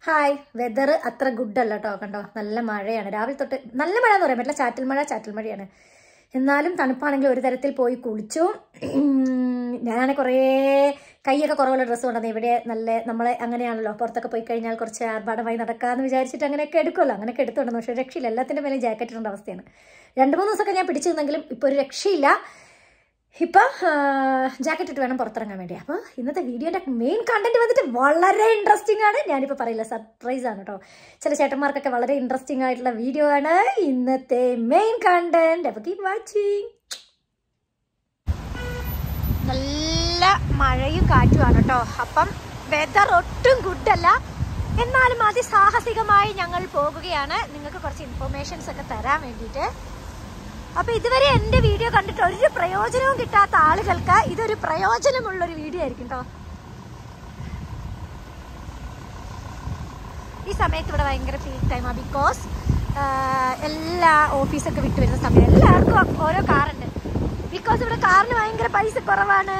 hi weather അത്ര good അല്ല കേട്ടോ കണ്ടോ നല്ല മഴയാണ് രാവിലെ തൊട്ട് നല്ല മഴ എന്ന് പറയാൻ പറ്റില്ല ചാറ്റൽ മഴ ചാറ്റൽ മഴയാണ് എന്നാലും തണുപ്പാണെങ്കിൽ ഒരു തരത്തിൽ പോയി കുളിച്ചു ഞാൻ കുറേ കൈയൊക്കെ കുറവുള്ള ഡ്രസ്സ് കൊണ്ടുവന്നു ഇവിടെ നല്ല നമ്മളെ അങ്ങനെയാണല്ലോ പുറത്തൊക്കെ പോയി കഴിഞ്ഞാൽ കുറച്ച് ആർഭാടമായി നടക്കാമെന്ന് വിചാരിച്ചിട്ട് അങ്ങനെയൊക്കെ എടുക്കുമല്ലോ അങ്ങനെയൊക്കെ എടുത്തുകൊണ്ടെന്ന് പക്ഷേ രക്ഷയില്ല എല്ലാത്തിൻ്റെ മേലെ ജാക്കറ്റ് ഇടേണ്ട അവസ്ഥയാണ് രണ്ട് മൂന്ന് ദിവസമൊക്കെ ഞാൻ പിടിച്ചു നിന്നെങ്കിലും ഇപ്പോൾ ഒരു രക്ഷയില്ല ഇപ്പം ജാക്കറ്റ് ഇട്ട് വേണം പുറത്തിറങ്ങാൻ വേണ്ടി അപ്പോൾ ഇന്നത്തെ വീഡിയോൻ്റെ മെയിൻ കണ്ടന്റ് വന്നിട്ട് വളരെ ഇൻട്രസ്റ്റിംഗ് ആണ് ഞാനിപ്പോൾ പറയില്ല സർപ്രൈസ് ആണ് കേട്ടോ ചില ചേട്ടന്മാർക്കൊക്കെ വളരെ ഇൻട്രസ്റ്റിംഗ് ആയിട്ടുള്ള വീഡിയോ ആണ് ഇന്നത്തെ മെയിൻ കണ്ടന്റ് അപ്പോൾ കീപ് വാച്ചിങ് നല്ല മഴയും കാറ്റുമാണ് കേട്ടോ അപ്പം വെതർ ഒട്ടും ഗുഡല്ല എന്നാലും അതിസാഹസികമായി ഞങ്ങൾ പോകുകയാണ് നിങ്ങൾക്ക് കുറച്ച് ഇൻഫർമേഷൻസ് ഒക്കെ തരാൻ വേണ്ടിയിട്ട് അപ്പൊ ഇതുവരെ എന്റെ വീഡിയോ കണ്ടിട്ട് ഒരു പ്രയോജനവും കിട്ടാത്ത ആളുകൾക്ക് ഇതൊരു പ്രയോജനമുള്ള ഒരു വീഡിയോ ആയിരിക്കും കേട്ടോ ഈ സമയത്ത് ഇവിടെ ഭയങ്കര പീക്ക് ടൈമാണ് ബിക്കോസ് എല്ലാ ഓഫീസൊക്കെ വിട്ടു വരുന്ന സമയം എല്ലാവർക്കും ഓരോ കാറുണ്ട് ബിക്കോസ് ഇവിടെ കാറിന് ഭയങ്കര പൈസ കുറവാണ്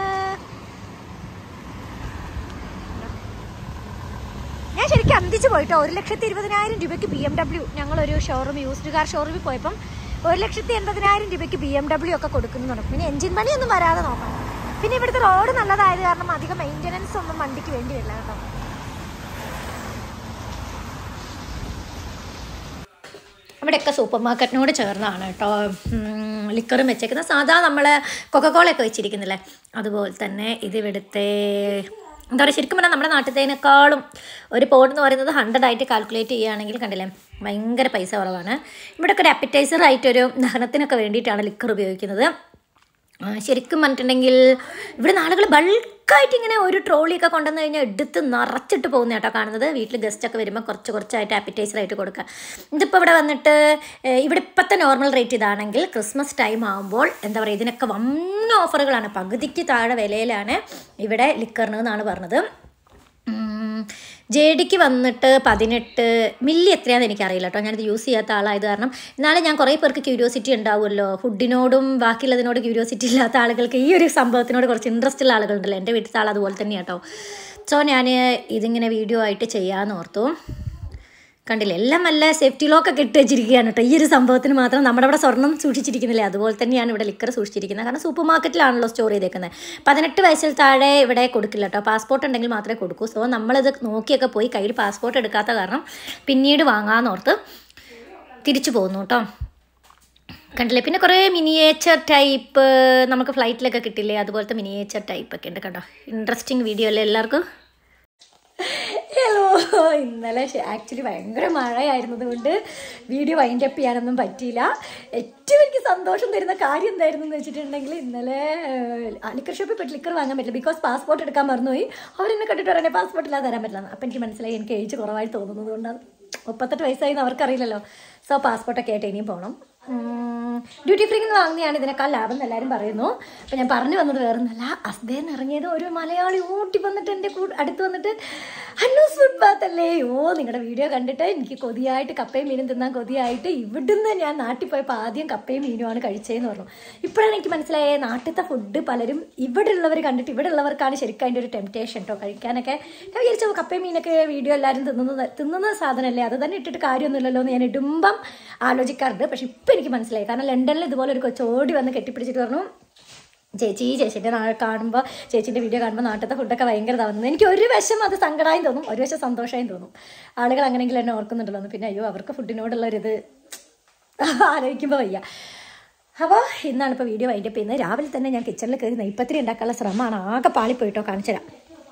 ഞാൻ ശരിക്കും അന്തിച്ച് പോയിട്ടോ ഒരു ലക്ഷത്തി ഇരുപതിനായിരം രൂപയ്ക്ക് ബി എം ഡബ്ല്യു ഞങ്ങളൊരു ഷോറൂം യൂസ്ഡ് കാർ ഷോറൂമിൽ പോയപ്പം ഒരു ലക്ഷത്തി എൺപതിനായിരം രൂപയ്ക്ക് ബി എം ഡബ്ല്യു ഒക്കെ കൊടുക്കുന്നുണ്ട് പിന്നെ എഞ്ചിൻ പണിയൊന്നും വരാതെ നോക്കണം പിന്നെ ഇവിടുത്തെ റോഡ് നല്ലതായത് കാരണം അധികം മെയിൻ്റനൻസ് ഒന്നും വണ്ടിക്ക് വേണ്ടി വരില്ല കേട്ടോ ഇവിടെയൊക്കെ സൂപ്പർ മാർക്കറ്റിനോട് ചേർന്നാണ് കേട്ടോ ലിക്കറും വെച്ചേക്കുന്നത് സാധാ നമ്മൾ കൊക്കക്കോളയൊക്കെ വെച്ചിരിക്കുന്നില്ലേ അതുപോലെ തന്നെ ഇത് ഇവിടുത്തെ എന്താ പറയുക ശരിക്കും പറഞ്ഞാൽ നമ്മുടെ നാട്ടിലത്തേനേക്കാളും ഒരു പോഡ് എന്ന് പറയുന്നത് ഹൺഡ്രഡ് ആയിട്ട് കാൽക്കുലേറ്റ് ചെയ്യുകയാണെങ്കിൽ കണ്ടില്ലേ ഭയങ്കര പൈസ കുറവാണ് ഇവിടെയൊക്കെ ഒരു അപ്പിറ്റൈസർ ആയിട്ടൊരു ദഹനത്തിനൊക്കെ വേണ്ടിയിട്ടാണ് ലിക്കർ ഉപയോഗിക്കുന്നത് ശരിക്കും പറഞ്ഞിട്ടുണ്ടെങ്കിൽ ഇവിടെ ആളുകൾ ബൾക്കായിട്ട് ഇങ്ങനെ ഒരു ട്രോളിയൊക്കെ കൊണ്ടുവന്ന് കഴിഞ്ഞാൽ എടുത്ത് നിറച്ചിട്ട് പോകുന്ന കേട്ടോ കാണുന്നത് വീട്ടിൽ ഗസ്റ്റൊക്കെ വരുമ്പോൾ കുറച്ച് കുറച്ചായിട്ട് ആപ്പിറ്റൈസർ ആയിട്ട് കൊടുക്കുക ഇതിപ്പോൾ ഇവിടെ വന്നിട്ട് ഇവിടെ ഇപ്പോഴത്തെ നോർമൽ റേറ്റ് ഇതാണെങ്കിൽ ക്രിസ്മസ് ടൈം ആകുമ്പോൾ എന്താ പറയുക ഇതിനൊക്കെ വന്ന ഓഫറുകളാണ് പകുതിക്ക് താഴെ വിലയിലാണ് ഇവിടെ ലിക്കറിന് എന്നാണ് പറഞ്ഞത് ജെ ഡിക്ക് വന്നിട്ട് പതിനെട്ട് മില്ലി എത്രയാണെന്ന് എനിക്കറിയില്ല കേട്ടോ ഞാനിത് യൂസ് ചെയ്യാത്ത ആളായത് കാരണം എന്നാലും ഞാൻ കുറേ പേർക്ക് ക്യൂരിയോസിറ്റി ഉണ്ടാവുമല്ലോ ഫുഡിനോടും ബാക്കിയുള്ളതിനോട് ക്യൂരിയോസിറ്റി ഇല്ലാത്ത ആളുകൾക്ക് ഈ ഒരു സംഭവത്തിനോട് കുറച്ച് ഇൻട്രസ്റ്റ് ഉള്ള ആളുകളുണ്ടല്ലോ എൻ്റെ വീട്ടിലത്തെ ആൾ അതുപോലെ തന്നെയാണ് കേട്ടോ സോ ഞാൻ ഇതിങ്ങനെ വീഡിയോ ആയിട്ട് ചെയ്യാമെന്ന് ഓർത്തു കണ്ടില്ലേ എല്ലാം നല്ല സേഫ്റ്റി ലോക്കൊക്കെ ഇട്ട് വെച്ചിരിക്കുകയാണ് കേട്ടോ ഈ ഒരു സംഭവത്തിന് മാത്രം നമ്മുടെ അവിടെ സ്വർണ്ണം സൂക്ഷിച്ചിരിക്കുന്നില്ലേ അതുപോലെ തന്നെയാണ് ഇവിടെ ലിക്കർ സൂക്ഷിച്ചിരിക്കുന്നത് കാരണം സൂപ്പർ മാർക്കറ്റിലാണല്ലോ സ്റ്റോർ ചെയ്തേക്കുന്നത് പതിനെട്ട് വയസ്സിൽ താഴെ ഇവിടെ കൊടുക്കില്ല കേട്ടോ പാസ്പോർട്ട് ഉണ്ടെങ്കിൽ മാത്രമേ കൊടുക്കൂ സോ നമ്മളിത് നോക്കിയൊക്കെ പോയി കയ്യിൽ പാസ്പോർട്ട് എടുക്കാത്ത കാരണം പിന്നീട് വാങ്ങാമെന്നോർത്ത് തിരിച്ചു പോകുന്നു കേട്ടോ കണ്ടില്ലേ പിന്നെ കുറേ മിനിയേച്ചർ ടൈപ്പ് നമുക്ക് ഫ്ലൈറ്റിലൊക്കെ കിട്ടില്ലേ അതുപോലത്തെ മിനിയേച്ചർ ടൈപ്പ് ഒക്കെ ഉണ്ട് കണ്ടോ ഇൻട്രസ്റ്റിംഗ് വീഡിയോ അല്ലേ എല്ലാവർക്കും ഹലോ ഇന്നലെ ആക്ച്വലി ഭയങ്കര മഴയായിരുന്നത് കൊണ്ട് വീഡിയോ വൈൻഡ് അപ്പ് ചെയ്യാനൊന്നും പറ്റിയില്ല ഏറ്റവും എനിക്ക് സന്തോഷം തരുന്ന കാര്യം എന്തായിരുന്നു എന്ന് വെച്ചിട്ടുണ്ടെങ്കിൽ ഇന്നലെ ലിക്കർ ഷോപ്പിൽ പോയിട്ട് ലിക്കർ വാങ്ങാൻ പറ്റില്ല ബിക്കോസ് പാസ്പോർട്ട് എടുക്കാൻ മറന്നുപോയി അവരെന്നെ കണ്ടിട്ട് പറയാനേ പാസ്പോർട്ട് ഇല്ലാതെ തരാൻ പറ്റില്ല അപ്പം എനിക്ക് മനസ്സിലായി എനിക്ക് ഏജ് കുറവായി തോന്നുന്നത് കൊണ്ടാണ് മുപ്പത്തെട്ട് വയസ്സായി എന്ന് അവർക്കറിയില്ലല്ലോ സോ പാസ്പോർട്ടൊക്കെ ആയിട്ട് ഇനിയും പോകണം ഡ്യൂട്ടി ഫ്രീ നിന്ന് വാങ്ങുന്നതാണ് ഇതിനേക്കാൾ ലാഭം എന്ന് എല്ലാവരും പറയുന്നു അപ്പം ഞാൻ പറഞ്ഞു വന്നത് വേറെ ഒന്നല്ല അസ്തേന്ന് ഇറങ്ങിയത് ഒരു മലയാളി ഓട്ടി വന്നിട്ട് എൻ്റെ കൂടെ അടുത്ത് വന്നിട്ട് ഹന്നൂസ് ഫുഡ് ബാത്ത് അല്ലേ ഓ നിങ്ങളുടെ വീഡിയോ കണ്ടിട്ട് എനിക്ക് കൊതിയായിട്ട് കപ്പയും മീനും തിന്നാൻ കൊതിയായിട്ട് ഇവിടുന്ന് ഞാൻ നാട്ടിൽ പോയപ്പോൾ ആദ്യം കപ്പയും മീനുമാണ് കഴിച്ചതെന്ന് പറഞ്ഞു ഇപ്പോഴാണ് എനിക്ക് മനസ്സിലായത് നാട്ടിലത്തെ ഫുഡ് പലരും ഇവിടെ ഉള്ളവർ കണ്ടിട്ട് ഇവിടെ ഉള്ളവർക്കാണ് ശരിക്കും അതിൻ്റെ ഒരു ടെംപ്റ്റേഷൻ കേട്ടോ കഴിക്കാനൊക്കെ ഞാൻ വിചാരിച്ചു കപ്പയും മീനൊക്കെ വീഡിയോ എല്ലാവരും തിന്നുന്നത് തിന്നുന്ന സാധനമല്ലേ അത് തന്നെ ഇട്ടിട്ട് കാര്യമൊന്നുമില്ലല്ലോ എന്ന് ഞാൻ ഇടുമ്പം ആലോചിക്കാറുണ്ട് പക്ഷെ ഇപ്പം എനിക്ക് മനസ്സിലായി കാരണം ലണ്ടനിൽ ഇതുപോലെ ഒരു കൊച്ചു ഓടി വന്ന് കെട്ടിപ്പിടിച്ചിട്ട് പറഞ്ഞു ചേച്ചി ചേച്ചിൻ്റെ നാളെ കാണുമ്പോൾ ചേച്ചീൻ്റെ വീഡിയോ കാണുമ്പോൾ നാട്ടിലത്തെ ഫുഡൊക്കെ ഭയങ്കര ഇതാവുന്നത് എനിക്ക് ഒരു വശം അത് സങ്കടമായും തോന്നും ഒരു വശം സന്തോഷമായും തോന്നും ആളുകൾ അങ്ങനെയെങ്കിലും എന്നെ ഓർക്കുന്നുണ്ടല്ലോ എന്ന് പിന്നെ അയ്യോ അവർക്ക് ഫുഡിനോടുള്ളൊരിത് ആലോചിക്കുമ്പോൾ വയ്യ അപ്പോൾ ഇന്നാണ് ഇപ്പോൾ വീഡിയോ വൈൻഡപ്പ് ചെയ്യുന്നത് രാവിലെ തന്നെ ഞാൻ കിച്ചണിൽ കയറി നെയ്പ്പത്തിരി ഉണ്ടാക്കാനുള്ള ശ്രമമാണ് ആകെ പാളിപ്പോയിട്ടോ കാണിച്ചു തരാം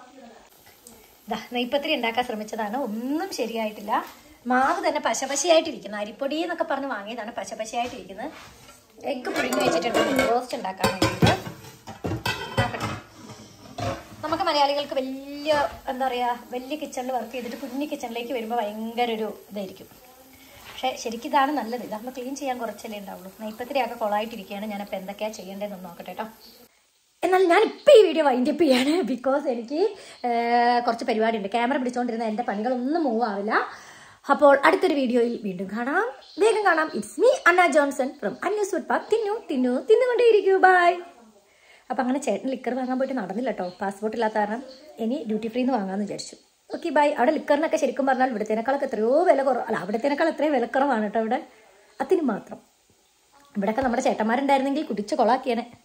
ഇതാ നെയ്പ്പത്തിരി ഉണ്ടാക്കാൻ ശ്രമിച്ചതാണ് ഒന്നും ശരിയായിട്ടില്ല മാവ് തന്നെ പശപശയായിട്ടിരിക്കുന്നു അരിപ്പൊടി എന്നൊക്കെ പറഞ്ഞ് വാങ്ങിയതാണ് പശപശയായിട്ടിരിക്കുന്നത് എഗ്ഗ് പുഴുങ്ങി വെച്ചിട്ടുണ്ട് റോസ്റ്റ് ഉണ്ടാക്കാൻ വേണ്ടിയിട്ട് നോക്കട്ടെ നമുക്ക് മലയാളികൾക്ക് വലിയ എന്താ പറയുക വലിയ കിച്ചണിൽ വർക്ക് ചെയ്തിട്ട് കുഞ്ഞു കിച്ചണിലേക്ക് വരുമ്പോൾ ഭയങ്കര ഒരു ഇതായിരിക്കും പക്ഷേ ശരിക്കും ഇതാണ് നല്ലത് ഇതാകുമ്പോൾ ക്ലീൻ ചെയ്യാൻ കുറച്ചല്ലേ ഉണ്ടാവുള്ളൂ നെയ്പ്പത്തിരിയൊക്കെ കൊളായിട്ടിരിക്കുകയാണ് ഞാനപ്പോൾ എന്തൊക്കെയാണ് ചെയ്യേണ്ടതെന്ന് നോക്കട്ടെ കേട്ടോ എന്നാൽ ഞാൻ ഇപ്പോൾ ഈ വീഡിയോ വൈൻഡ് അപ്പ് ചെയ്യാണ് ബിക്കോസ് എനിക്ക് കുറച്ച് പരിപാടിയുണ്ട് ക്യാമറ പിടിച്ചുകൊണ്ടിരുന്ന എൻ്റെ പണികളൊന്നും മൂവ് ആവില്ല അപ്പോൾ അടുത്തൊരു വീഡിയോയിൽ വീണ്ടും കാണാം വേഗം കാണാം it's me Anna Johnson from അന്യൂസ് ഫുഡ് പാർക്ക് തിന്നു തിന്നു തിന്നുകൊണ്ടേയിരിക്കൂ ബൈ അപ്പം അങ്ങനെ ചേട്ടൻ ലിക്കർ വാങ്ങാൻ പോയിട്ട് നടന്നില്ല കേട്ടോ പാസ്പോർട്ട് ഇല്ലാത്ത കാരണം ഇനി ഡ്യൂട്ടി ഫ്രീന്ന് വാങ്ങാമെന്ന് വിചാരിച്ചു ഓക്കെ ബൈ അവിടെ ലിക്കറിനൊക്കെ ശരിക്കും പറഞ്ഞാൽ ഇവിടത്തേനേക്കാളൊക്കെ എത്രയോ വില കുറവ് അല്ല അവിടത്തേനേക്കാൾ എത്രയോ വിലക്കുറവാണ് കേട്ടോ അവിടെ അതിന് മാത്രം ഇവിടെയൊക്കെ നമ്മുടെ ചേട്ടന്മാരുണ്ടായിരുന്നെങ്കിൽ കുടിച്ച് കൊളാക്കിയേനെ